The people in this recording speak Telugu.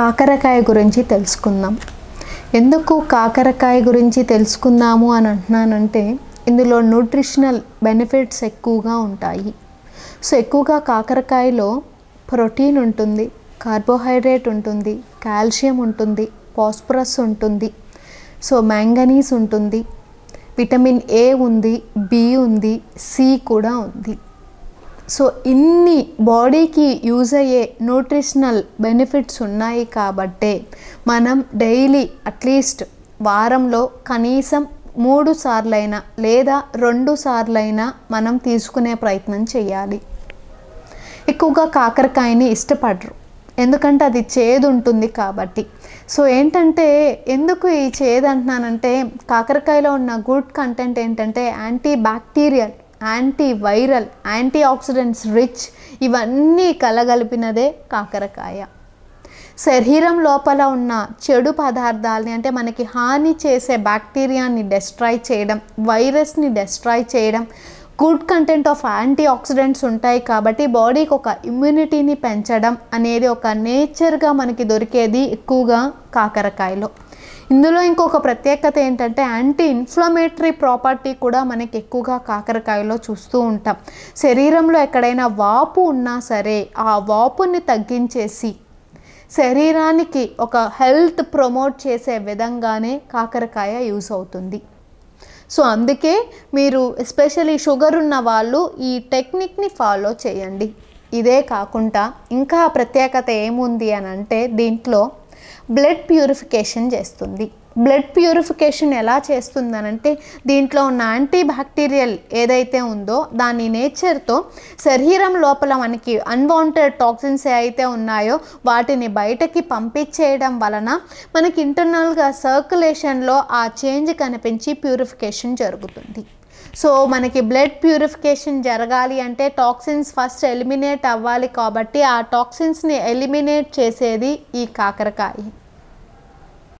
కాకరకాయ గురించి తెలుసుకుందాం ఎందుకు కాకరకాయ గురించి తెలుసుకుందాము అని అంటున్నానంటే ఇందులో న్యూట్రిషనల్ బెనిఫిట్స్ ఎక్కువగా ఉంటాయి సో ఎక్కువగా కాకరకాయలో ప్రోటీన్ ఉంటుంది కార్బోహైడ్రేట్ ఉంటుంది కాల్షియం ఉంటుంది ఫాస్ఫరస్ ఉంటుంది సో మ్యాంగనీస్ ఉంటుంది విటమిన్ ఏ ఉంది బి ఉంది సి కూడా ఉంది సో ఇన్ని బాడీకి యూజ్ అయ్యే న్యూట్రిషనల్ బెనిఫిట్స్ ఉన్నాయి కాబట్టే మనం డైలీ అట్లీస్ట్ వారంలో కనీసం మూడు సార్లైనా లేదా రెండు సార్లైనా మనం తీసుకునే ప్రయత్నం చేయాలి ఎక్కువగా కాకరకాయని ఇష్టపడరు ఎందుకంటే అది చేదు ఉంటుంది కాబట్టి సో ఏంటంటే ఎందుకు ఈ చేదు అంటున్నానంటే కాకరకాయలో ఉన్న గుడ్ కంటెంట్ ఏంటంటే anti bacterial anti viral anti oxidants rich ఇవన్నీ కలగలిపినదే కాకరకాయ శరీరం లోపల ఉన్న చెడు పదార్థాలని అంటే మనకి హాని చేసే బ్యాక్టీరియాని డెస్ట్రాయ్ చేయడం వైరస్ని డెస్ట్రాయ్ చేయడం good content of anti oxidants ఉంటాయి కాబట్టి బాడీకి ఒక ఇమ్యూనిటీని పెంచడం అనేది ఒక నేచర్గా మనకి దొరికేది ఎక్కువగా కాకరకాయలో ఇందులో ఇంకొక ప్రత్యేకత ఏంటంటే యాంటీ ఇన్ఫ్లమేటరీ ప్రాపర్టీ కూడా మనకి ఎక్కువగా కాకరకాయలో చూస్తూ ఉంటాం శరీరంలో ఎక్కడైనా వాపు ఉన్నా సరే ఆ వాపుని తగ్గించేసి శరీరానికి ఒక హెల్త్ ప్రమోట్ చేసే విధంగానే కాకరకాయ యూస్ అవుతుంది సో అందుకే మీరు ఎస్పెషలీ షుగర్ ఉన్న వాళ్ళు ఈ టెక్నిక్ని ఫాలో చేయండి ఇదే కాకుండా ఇంకా ప్రత్యేకత ఏముంది అని అంటే దీంట్లో బ్లడ్ ప్యూరిఫికేషన్ చేస్తుంది బ్లడ్ ప్యూరిఫికేషన్ ఎలా చేస్తుందనంటే దీంట్లో ఉన్న యాంటీ బ్యాక్టీరియల్ ఏదైతే ఉందో దాని నేచర్తో శరీరం లోపల మనకి అన్వాంటెడ్ టాక్సిన్స్ ఏ అయితే ఉన్నాయో వాటిని బయటకి పంపించేయడం వలన మనకి ఇంటర్నల్గా సర్క్యులేషన్లో ఆ చేంజ్ కనిపించి ప్యూరిఫికేషన్ జరుగుతుంది సో మనకి బ్లడ్ ప్యూరిఫికేషన్ జరగాలి అంటే టాక్సిన్స్ ఫస్ట్ ఎలిమినేట్ అవ్వాలి కాబట్టి ఆ టాక్సిన్స్ని ఎలిమినేట్ చేసేది ఈ కాకరకాయ